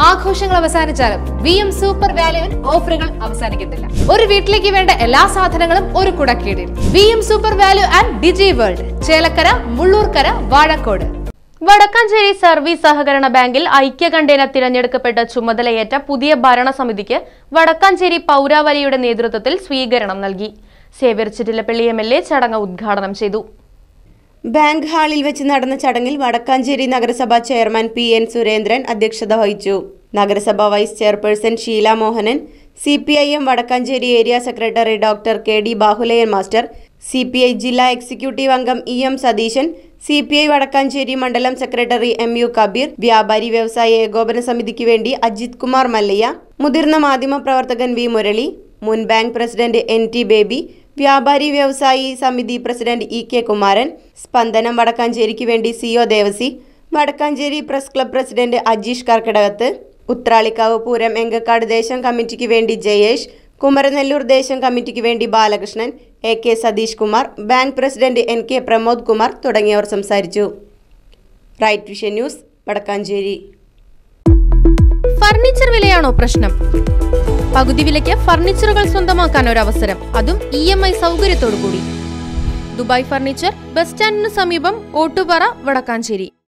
ആഘോഷങ്ങൾ അവസാനിച്ചാലും V M Super വാല്യുവിൽ ഓഫറുകൾ അവസാനിക്കുന്നില്ല ഒരു വീട്ടിലേക്ക് വേണ്ട എല്ലാ സാധനങ്ങളും ഒരു കുടക്കീടിൽ V M Super Value and Digi World Chelakkara Mullurkara Vazhakode Vadakkanchery service സഹകരണ ബാങ്കിൽ ഐക്യകണ്ഠേന തിരഞ്ഞെടുക്കപ്പെട്ട ചുമതലയേറ്റ പുതിയ ഭരണസമിതിക്ക് വടക്കാഞ്ചേരി പൗരാവലിയുടെ നേതൃത്വത്തിൽ സ്വീകരണം നൽകി Xavier Chittilappilly M L A ചടങ്ങ് ഉദ്ഘാടനം ചെയ്തു ബാങ്ക് ഹാളിൽ വെച്ച് നടന്ന ചടങ്ങിൽ വടക്കാഞ്ചേരി നഗരസഭാ ചെയർമാൻ പി എൻ സുരേന്ദ്രൻ അധ്യക്ഷത വഹിച്ചു നഗരസഭാ vice chairperson Sheela Mohanan C P I M Vadakkanchery area secretary doctor K D Bahulayan master C P I ജില്ലാ എക്സിക്യൂട്ടീവ് അംഗം E M Satheeshan C P I Vadakkanchery മണ്ഡലം സെക്രട്ടറി എം യു കബീർ വ്യാപാരി വ്യവസായ ഏകോപന സമിതിക്ക് വേണ്ടി അജിത് കുമാർ മല്ലയ്യ മുതിർന്ന മാധ്യമപ്രവർത്തകൻ വി മുരളി മുൻ bank president N T Baby വ്യാപാരി വ്യവസായി സമിതി president E K Kumaran Spandanam വടക്കാഞ്ചേരിക്ക് വേണ്ടി C O Devassy Vadakkanchery press club president Ajeesh Karkidakathu Uthralikkavu Pooram Engakkad ദേശം കമ്മിറ്റിക്ക് വേണ്ടി ജയേഷ് കുമരനെല്ലൂർ ദേശം കമ്മിറ്റിക്ക് വേണ്ടി Balakrishnan A K Satheesh Kumar bank president N K Pramod Kumar തുടങ്ങിയവർ സംസാരിച്ചു Right Vision News Vadakkanchery furniture വിലയാണോ പ്രശ്നം പകുതി വിലയ്ക്ക് ഫർണിച്ചറുകൾ സ്വന്തമാക്കാൻ ഒരു അവസരം അതും ഇ എം ഐ സൗകര്യത്തോടു കൂടി ദുബായ് ഫർണിച്ചർ ബസ് സ്റ്റാൻഡിന് സമീപം ഓട്ടുപാറ വടക്കാഞ്ചേരി